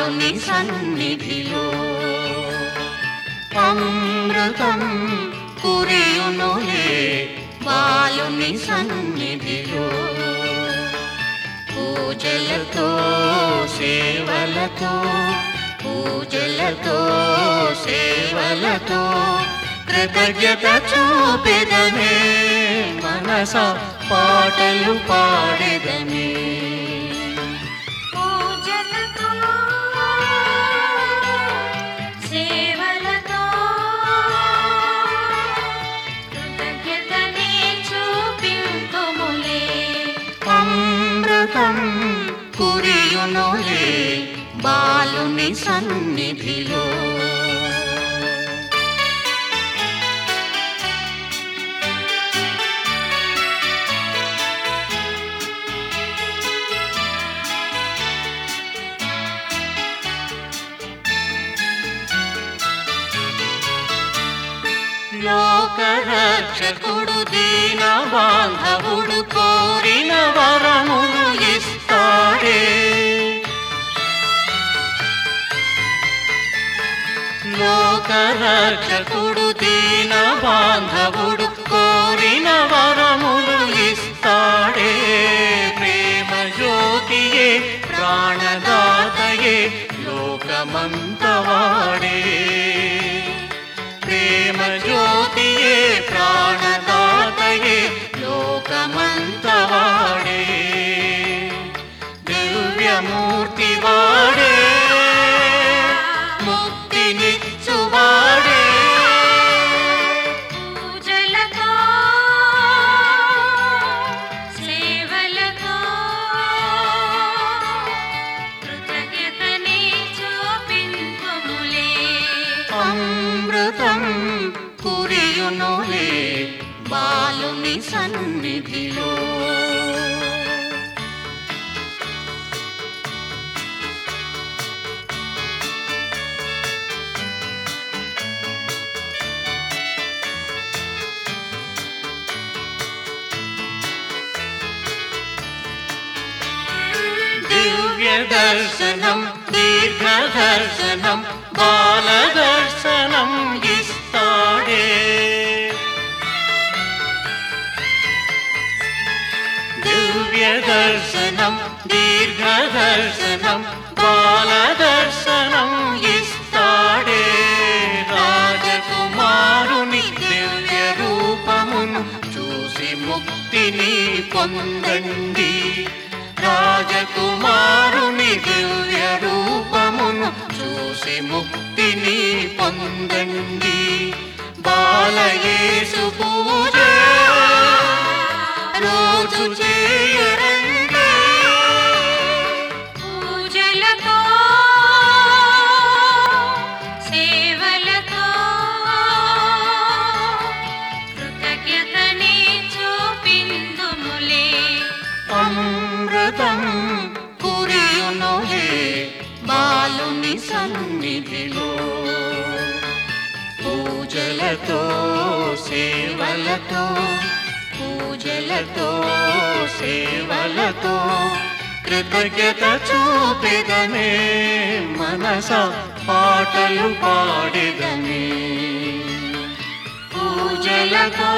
బాలుని సన్నిధిలో అమృతం కురియునులే బాలుని సన్నిధిలో పూజలతో సేవలతో పూజలతో సేవలతో కృతజ్ఞత చూపెదమే మనస పాటలు పాడెదమే పూజలతో సేవలతో కృతజ్ఞతనే చూపింతుములే అమృతం కురియునులే బాలుని సన్నిధిలో లోకరక్షకుడు దీన బాంధవుడు కోరిన వరములు ఇస్తాడే లోకరక్షకుడు దీన బాంధవుడు కోరిన వరములు ఇస్తాడే ప్రేమ జ్యోతియే ప్రాణదాతయే లోకమంతవాడే ప్రేమ జ్యోతియే ప్రాణదాతయే లోకమంతవాడే దివ్యమూర్తి వాడే ముక్తినిచ్చువాడే పూజలతో సేవలతో కృతజ్ఞతనే చూపింతుములే అమృతం కురియునులే బాలుని సన్నిధిలో దివ్య దర్శనం దీర్ఘ దర్శనం బాల దర్శనం ఇస్తాడే దివ్య దర్శనం దీర్ఘ దర్శనం బాల దర్శనం ఇస్తాడే రాజకుమారుని దివ్య రూపమును చూసి ముక్తిని పొందండి రాజకుమారుని దివ్య రూపమును చూసి ముక్తిని పొందండి బాలయేసు పూజ రోజు చేయరండి పూజలతో సేవలతో కృతజ్ఞతనే చూపిందుములే అమృతం కురియునులే బాలుని సన్నిధిలో పూజలతో సేవలతో పూజలతో సేవలతో కృతజ్ఞత చూపెదమే మనస పాటలు పాడెదమే పూజలతో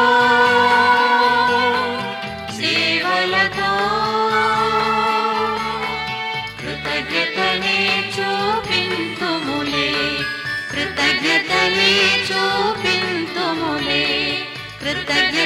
సేవలతో కృతజ్ఞతని చూపింతుములే కృతజ్ఞతని చూపింతుములే కృతజ్ఞ